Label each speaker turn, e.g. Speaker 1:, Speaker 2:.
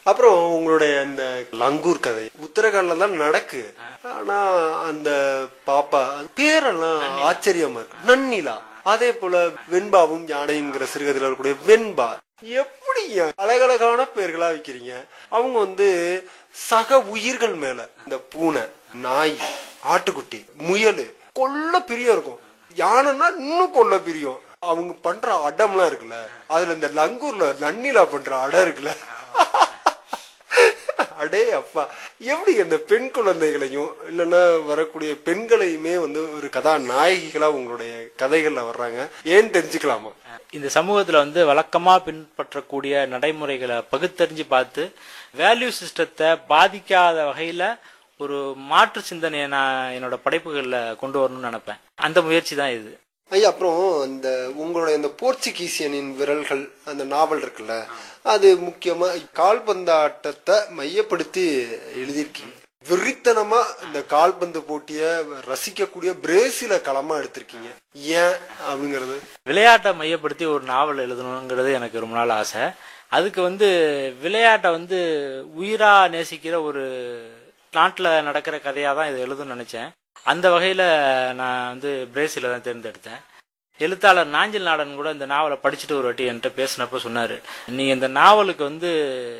Speaker 1: அப்புறம் உங்களுடைய இந்த லங்கூர் கதை உத்தரகாண்ட்ல தான் நடக்கு ஆனா அந்த பாப்பா அது பேரெல்லாம் ஆச்சரியமா இருக்கு நன்னிலா அதே போல வெண்பாவும் யானைங்கிற சிறுகதையில் இருக்கக்கூடிய வெண்பா எப்படி அழகழகான பேர்களா வைக்கிறீங்க அவங்க வந்து சக உயிர்கள் மேல இந்த பூனை நாய் ஆட்டுக்குட்டி முயல் கொல்ல பிரியம் இருக்கும் யானைன்னா இன்னும் கொல்ல பிரியம் அவங்க பண்ற அடம்லாம் இருக்குல்ல அதுல இந்த லங்கூர்ல நன்னிலா பண்ற அடம் இருக்குல்ல அடே அப்பா எப்படி அந்த பெண் குழந்தைகளையும் இல்லைன்னா வரக்கூடிய பெண்களையுமே வந்து ஒரு கதாநாயகிகளா உங்களுடைய கதைகள்ல வர்றாங்க ஏன் தெரிஞ்சுக்கலாமா
Speaker 2: இந்த சமூகத்துல வந்து வழக்கமா பின்பற்றக்கூடிய நடைமுறைகளை பகுத்தறிஞ்சு பார்த்து வேல்யூ சிஸ்டத்தை பாதிக்காத வகையில ஒரு மாற்று சிந்தனையை நான் என்னோட படைப்புகள்ல கொண்டு வரணும்னு நினைப்பேன் அந்த முயற்சி தான் இது
Speaker 1: ஐயா அப்புறம் இந்த உங்களுடைய இந்த போர்ச்சுகீசியனின் விரல்கள் அந்த நாவல் இருக்குல்ல அது முக்கியமா கால்பந்தாட்டத்தை மையப்படுத்தி எழுதியிருக்கீங்க வெறித்தனமா இந்த கால்பந்து போட்டிய ரசிக்கக்கூடிய பிரேசில களமா எடுத்திருக்கீங்க ஏன் அப்படிங்கறது
Speaker 2: விளையாட்டை மையப்படுத்தி ஒரு நாவல் எழுதணுங்கிறது எனக்கு ரொம்ப நாள் ஆசை அதுக்கு வந்து விளையாட்டை வந்து உயிரா நேசிக்கிற ஒரு நாட்டில் நடக்கிற கதையாக தான் இதை எழுதணும்னு நினச்சேன் அந்த வகையில் நான் வந்து பிரேசிலை தான் தேர்ந்தெடுத்தேன் எழுத்தாளர் நாஞ்சில் நாடன் கூட இந்த நாவலை படிச்சுட்டு ஒரு வாட்டி என்கிட்ட பேசினப்ப சொன்னார் நீ இந்த நாவலுக்கு வந்து